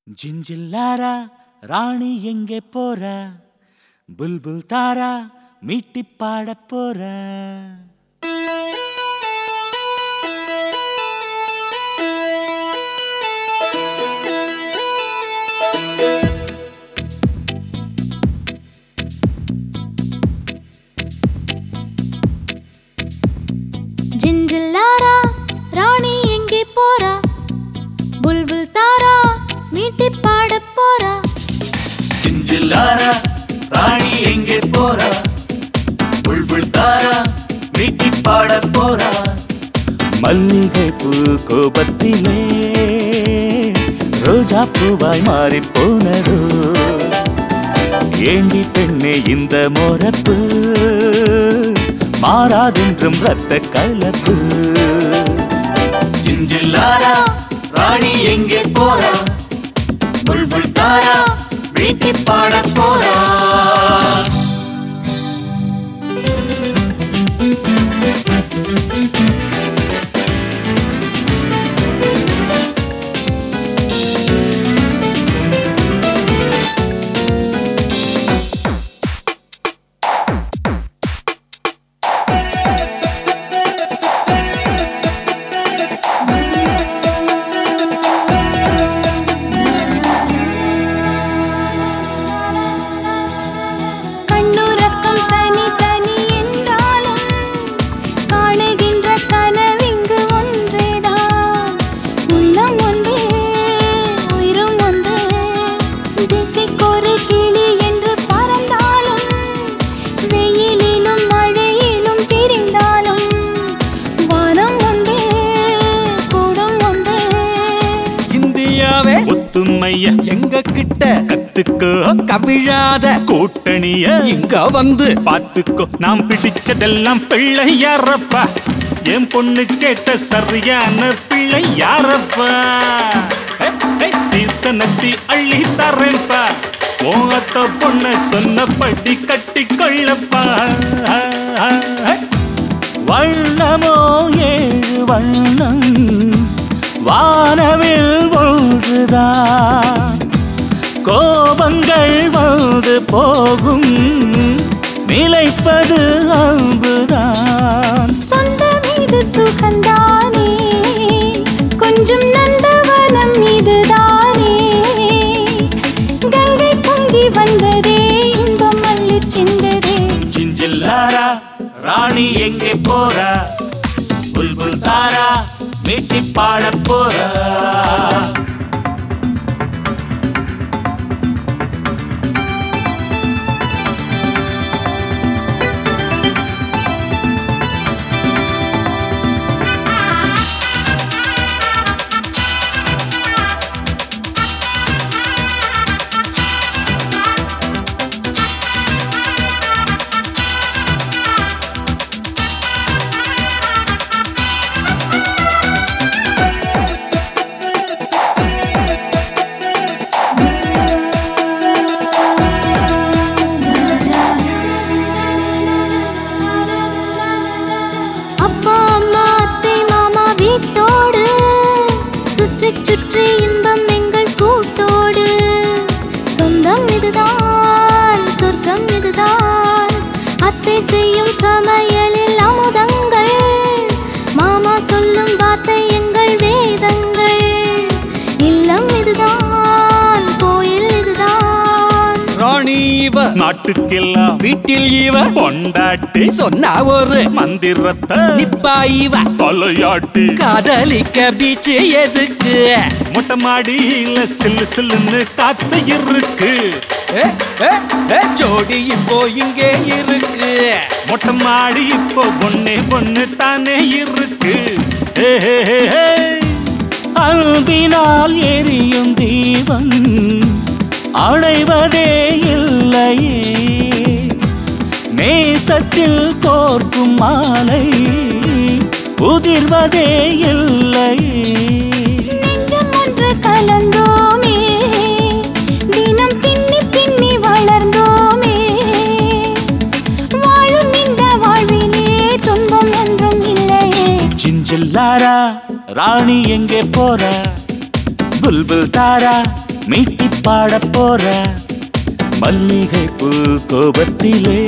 ஜிஞ்சில்லாரா ராணி எங்கே போற புல்புல் தாரா மீட்டி பாட போற ஜிஞ்சில்லாரா ராணி எங்கே போறா புல்புல் தாரா மீட்டி பாட போறா ஜிஞ்சில்லாரா ராணி எங்கே போறா புல்புல் தாரா மீட்டி பாட போறா மல்லிகை பூ கோபத்திலே ரோஜா பூவாய் மாறி போனதோ ஏண்டி பெண்ணே இந்த மோரப்பு மாறாதென்றும் ரத்த கலப்பு ஜிஞ்சில்லாரா ராணி எங்கே போறா புல்புல் தாரா வீட்டி பாட போறா கண்ணுறக்கம் தனி தனி என்றாலும் காணுகின்ற கனவிங்கு ஒன்றேதான் உள்ளம் ஒன்றே உயிரும் ஒன்றே திசைக்கொரு கிளி என்று பறந்தாலும் வெயிலிலும் மழையிலும் பிரிந்தாலும் வானம் ஒன்றே கூடும் ஒன்றே இந்தியாவே முத்துமைய எங்க கிட்ட கத்துக்கோ கவிழாத கூட்டணிய இங்க வந்து பாத்துக்கோ நாம் பிடிச்சதெல்லாம் பிள்ளை யாரப்பா என் பொண்ணு கேட்ட சரியான பிள்ளை யாரப்பா சீசனத்தி அள்ளி தரேன்பா ஓத்த பொண்ண சொன்னபடி கட்டி கொள்ளப்பா வண்ணமோ ஏழு வண்ணம் வானவில் ஒன்றுதான் கோபங்கள் வந்து போகும் நிலைப்பது அன்புதான் சொந்த மீது சுகந்தானே கொஞ்சம் நந்தவனம் இதுதானே கங்கை பொங்கி வந்ததே இன்பம் மல்லி சிந்ததே சிஞ்சில்லாரா ராணி எங்கே போறா புல்புல் தாரா மீட்டி பாட போறா அப்பா அம்மா அத்தை மாமா வீட்டோடு சுற்றி சுற்றி இன்பம் எங்கள் கூட்டோடு சொந்தம் இதுதான் சொர்க்கம் இதுதான் அத்தை செய்யும் சமையலில் அமுதங்கள் மாமா சொல்லும் வார்த்தை எங்கள் வேதங்கள் இல்லம் இதுதான் கோயில் இதுதான் ராணி இவ நாட்டுக்கெல்லாம் வீட்டில் இவ பொண்டாட்டி சொன்னா ஒரு மந்திரத்தை நிப்பா இவ தலையாட்டி காதலிக்க பீச்சு எதுக்கு மொட்டை மாடியில சில்லு சில்லுன்னு காத்து இருக்கு ஏ, ஏ, ஏ, ஜோடி இப்போ இங்கே இருக்கு மொட்டை மாடி இப்போ ஒன்னே ஒண்ணு தானே இருக்கு ஏ, ஏ, ஏ, ஏ. அன்பினால் எரியும் தீபம் அடைவதே இல்லையே நேசத்தில் கோர்க்கும் மாலை உதிர்வதே இல்லையே நெஞ்சம் ஒன்று கலந்தோமே தினம் பின்னி பின்னி வளர்ந்தோமே வாழும் இந்த வாழ்விலே துன்பம் என்றும் இல்லையே ஜிஞ்சில்லாரா ராணி எங்கே போற புல்புல் தாரா மீட்டி பாட போறா மல்லிகை பூ கோபத்திலே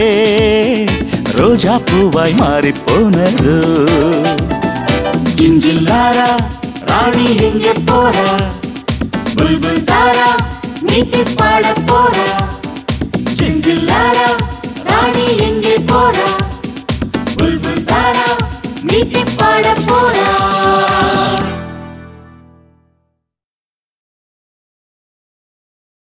ரோஜா பூவாய் மாறி போனது ஜிஞ்சில்லாரா ராணி எங்கே போறா புல்புல் தாரா மீட்டி பாட போறா ஜிஞ்சில்லாரா ராணி எங்கே போறா புல்புல் தாரா மீட்டி பாட போறா